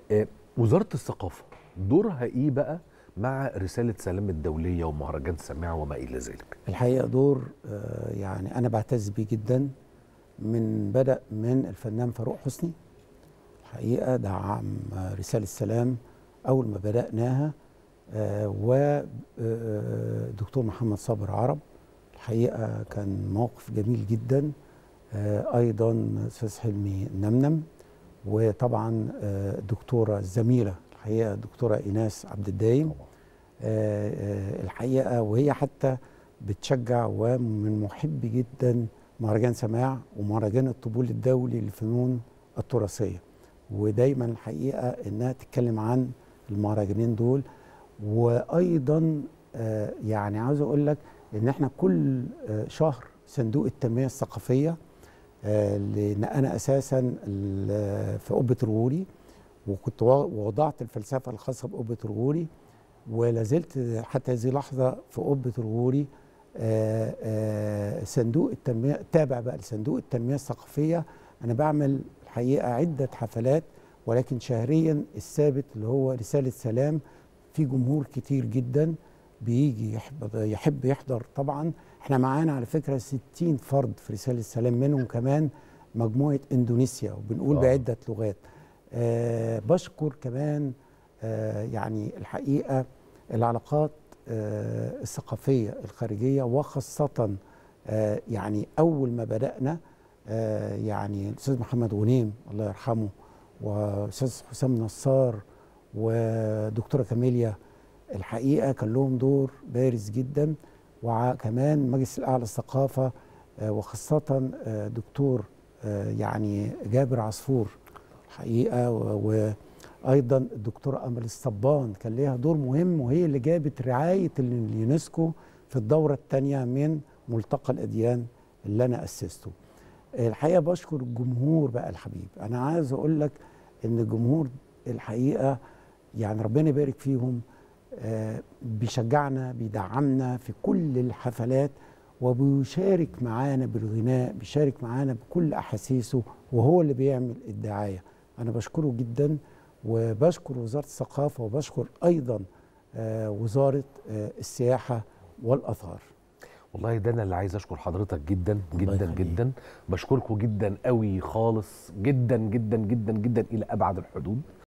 آه، وزاره الثقافه دورها ايه بقى مع رساله سلام الدوليه ومهرجان سماع وما الى ذلك الحقيقه دور آه، يعني انا بعتز بيه جدا من بدا من الفنان فاروق حسني الحقيقه دعم آه، رساله السلام اول ما بداناها ودكتور محمد صابر عرب الحقيقه كان موقف جميل جدا آه، ايضا استاذ حلمي نمنم وطبعا آه، الدكتوره الزميله الحقيقه الدكتوره ايناس عبد الدايم آه، آه، الحقيقه وهي حتى بتشجع ومن محبي جدا مهرجان سماع ومهرجان الطبول الدولي للفنون التراثيه ودايما الحقيقه انها تتكلم عن المهرجانين دول وايضا آه، يعني عاوز اقول لك ان احنا كل آه، شهر صندوق التنميه الثقافيه آه، لان انا اساسا ال- في قبه الغوري وكنت وا- وضعت الفلسفه الخاصه بقبه الغوري ولا زلت حتى هذه اللحظه في قبه الغوري آه، آه، صندوق التنميه تابع بقى لصندوق التنميه الثقافيه انا بعمل الحقيقه عده حفلات ولكن شهريا الثابت اللي هو رساله سلام في جمهور كتير جدا بيجي يحب, يحب يحضر طبعا احنا معانا على فكره 60 فرد في رساله السلام منهم كمان مجموعه اندونيسيا وبنقول آه. بعده لغات آه بشكر كمان آه يعني الحقيقه العلاقات آه الثقافيه الخارجيه وخاصه آه يعني اول ما بدانا آه يعني الاستاذ محمد غنيم الله يرحمه واستاذ حسام نصار ودكتوره كاميليا الحقيقه كان لهم دور بارز جدا وكمان مجلس الاعلى للثقافه آه، وخاصه آه، دكتور آه، يعني جابر عصفور الحقيقه و- وايضا الدكتوره امل الصبان كان ليها دور مهم وهي اللي جابت رعايه اليونسكو في الدوره الثانيه من ملتقى الاديان اللي انا اسسته الحقيقه بشكر الجمهور بقى الحبيب انا عايز اقول لك ان الجمهور الحقيقه يعني ربنا يبارك فيهم آه، بيشجعنا بيدعمنا في كل الحفلات وبيشارك معانا بالغناء بيشارك معانا بكل احاسيسه وهو اللي بيعمل الدعايه انا بشكره جدا وبشكر وزاره الثقافه وبشكر ايضا آه، وزاره آه، السياحه والاثار والله ده انا اللي عايز اشكر حضرتك جدا الله جدا يخليك. جدا بشكركم جدا قوي خالص جدا جدا جدا جدا الى ابعد الحدود